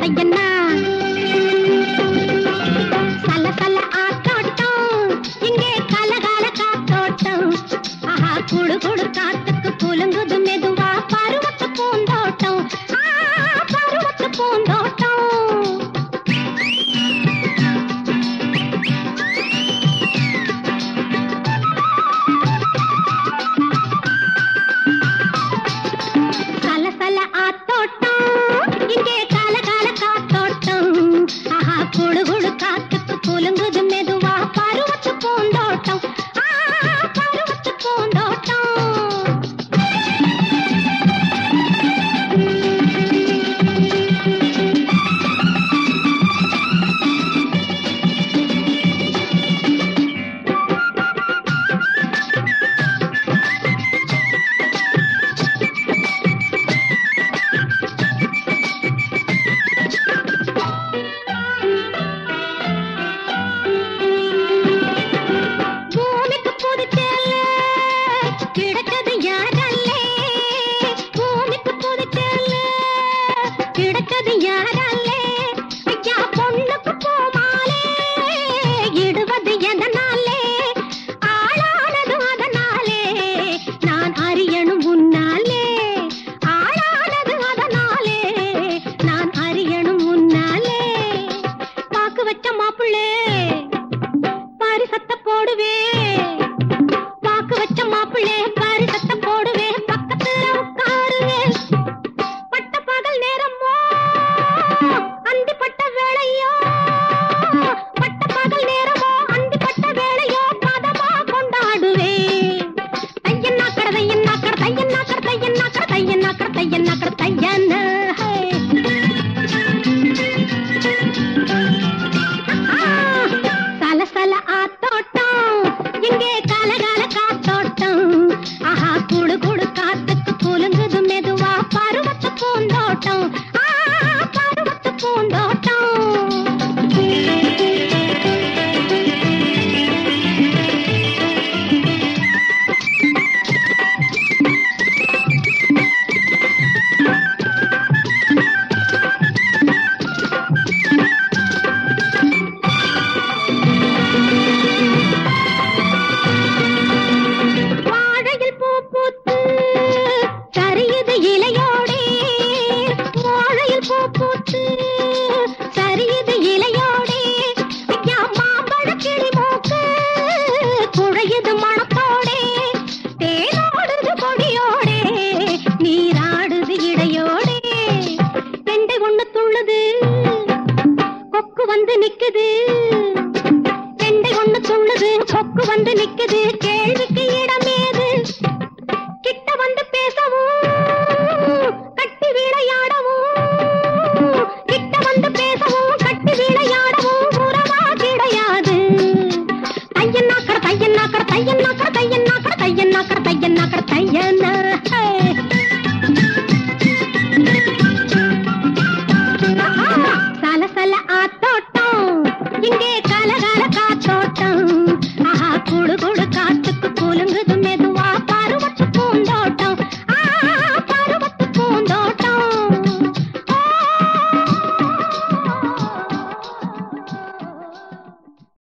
தையன்னா சல சல ஆத்தோட்டம் இங்கே கலகால காத்தோட்டம் ஆஹா குடு குடு காத்துக்கு குலுங்குது மெதுவா பருவத்து பூந்தோட்டம் ஆ, பருவத்து பூந்தோட்டம் சல சல ஆத்தோட்டம் இங்கே கால கால காத்தோட்டம் ஆஹா குழு குழு காத்துக்கு குலுங்குது மெதுவா பருவத்து பூந்தோட்டம் ஆ, பருவத்து பூந்தோட்டம் பூமிக்கு புதுச்சேல கிடைச்சது யாரல்லே பூமிக்கு புதுச்சேல கிடைச்சது யாரல்லே ஐயா பொண்ணுக்கு போமாலே இடுவது எதனாலே ஆளானது அதனாலே நான் அறியணும் உன்னாலே ஆளானது அதனாலே நான் அறியணும் உன்னாலே பாக்கு வச்ச மாப்பிள்ளே பரிசத்த போடுவே பாக்கு வச்ச மாப்பிள்ளே பரிசத்த போடுவே பக்கத்துல உட்காருவே பட்ட பகல் நேரமோ அந்தி பட்ட வேளையோ பட்ட பகல் நேரமோ அந்தி பட்ட வேளையோ பதமா கொண்டாடுவே தையன்னாக்கட தையன்னாக்கட தையன்னாக்கட தையன்னாக்கட தையன்னாக்கட தையன்னாக்கட தையன்னா